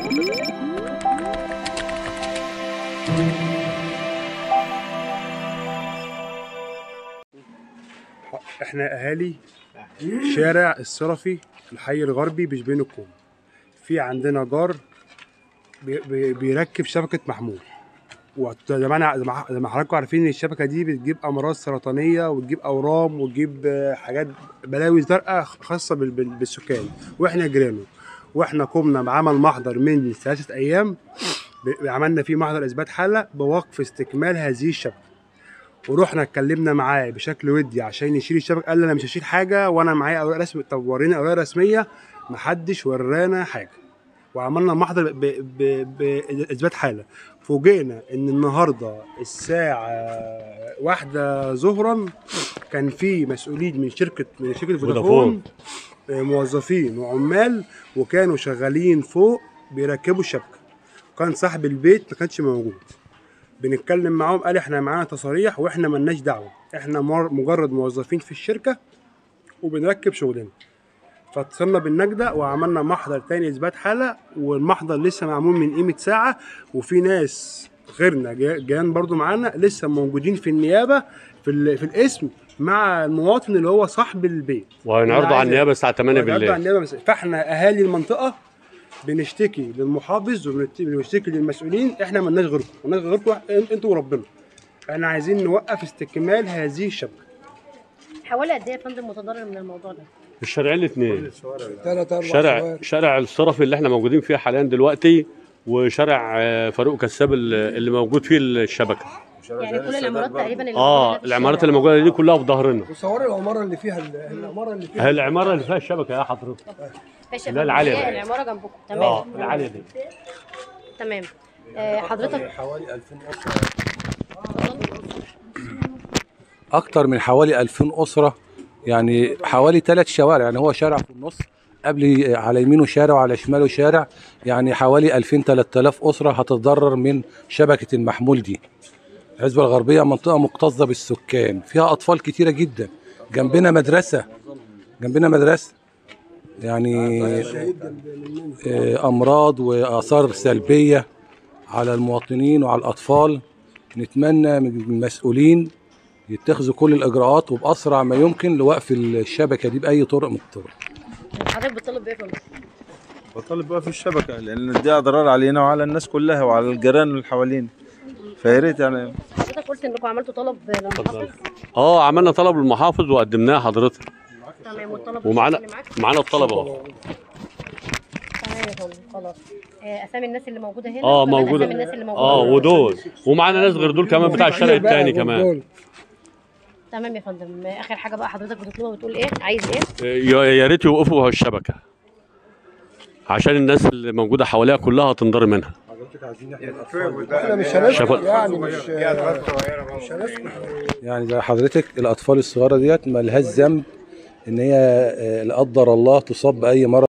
احنا اهالي شارع الصرفي الحي الغربي بشبين الكوم في عندنا جار بي بي بيركب شبكه محمول وزي ما انا زي ما- زي ما حضراتكم عارفين ان الشبكه دي بتجيب امراض سرطانيه وتجيب اورام وتجيب آه، حاجات بلاوي زرقاء خاصه بال- بال- بالسكان واحنا جيرانه واحنا قمنا بعمل محضر من ثلاثه ايام ب- عملنا فيه محضر اثبات حاله بوقف استكمال هذه الشبكه ورحنا اتكلمنا معاه بشكل ودي عشان يشيل الشبكه قال لي انا مش هشيل حاجه وانا معايا اوراق رسمي طب ورينا اوراق رسميه محدش ورانا حاجه وعملنا محضر ب- ب- باثبات حاله فوجئنا ان النهارده الساعه واحدة ظهرا كان في مسؤولين من شركه من شركه فودافون آه، موظفين وعمال وكانوا شغالين فوق بيركبوا الشبكه كان صاحب البيت ما كانش موجود بنتكلم معاهم قال احنا معانا تصاريح واحنا ملناش دعوه احنا مر- مجرد موظفين في الشركه وبنركب شغلنا فاتصلنا بالنجدة وعملنا محضر تاني اثبات حاله والمحضر لسه معمول من قيمه ساعه وفي ناس غيرنا جا- جيران برضو معانا لسه موجودين في النيابه في ال- في الاسم مع المواطن اللي هو صاحب البيت وهينعرضوا على عايز- النيابه الساعه 8 وهيرجع بالليل النيابة بس- فاحنا اهالي المنطقه بنشتكي للمحافظ وبنشتكي للمسؤولين احنا مالناش غيركم مالناش غيركم إن- انتوا وربنا احنا عايزين نوقف استكمال هذه الشبكه حوالي قد ايه يا فندم متضرر من الموضوع ده؟ الشارعين الاثنين ثلاث اربع شارع شوارع. شارع الصرفي اللي احنا موجودين فيه حاليا دلوقتي وشارع آه، فاروق كساب اللي اللي موجود فيه الشبكه يعني كل العمارات تقريبا اللي اه موجودة في العمارات الشارع. اللي موجوده دي كلها في ظهرنا وصور العماره اللي فيها العماره اللي فيها هي العماره اللي فيها الشبكه يا حضرتك ماشي يا لا، فندم. العالية هي دي. العماره جنبكم اه تمام العاليه دي تمام آه، حضرتك حوالي 2000 اسره اكتر من حوالي 2000 اسره يعني حوالي ثلاث شوارع يعني هو شارع في النص قبل على يمينه شارع وعلى شماله شارع يعني حوالي 2000 3000 اسره هتتضرر من شبكه المحمول دي العزبه الغربيه منطقه مكتظه بالسكان فيها اطفال كتيره جدا جنبنا مدرسه جنبنا مدرسه يعني آه، امراض واثار سلبيه على المواطنين وعلى الاطفال نتمنى من المسؤولين يتخذوا كل الاجراءات وباسرع ما يمكن لوقف الشبكه دي باي طرق من الطرق حضرتك بتطلب بايه يا فندم؟ بطلب بقى في الشبكة لأن دي أضرار علينا وعلى الناس كلها وعلى الجيران اللي حوالينا فيا ريت يعني حضرتك قلت انكم عملتوا طلب للمحافظ اه عملنا طلب للمحافظ وقدمناه حضرتك تمام والطلب ومعانا اللي معاك معانا الطلب اهو تمام يا فندم خلاص آه، اسامي الناس اللي موجوده هنا اه وكمان موجوده اسامي الناس اللي موجوده اه هنا. ودول ومعانا ناس غير دول كمان بتاع الشارع الثاني كمان تمام يا فندم آه، اخر حاجه بقى حضرتك بتطلبها بتقول ايه عايز ايه يا يا ريت يوقفوا الشبكه عشان الناس اللي موجوده حواليها كلها تنضر منها احنا مش هنسكت شبكة. يعني مش مش هنسكت يعني زي حضرتك الاطفال الصغيره ديت مالهاش ذنب ان هي آه، لا قدر الله تصاب باي مرض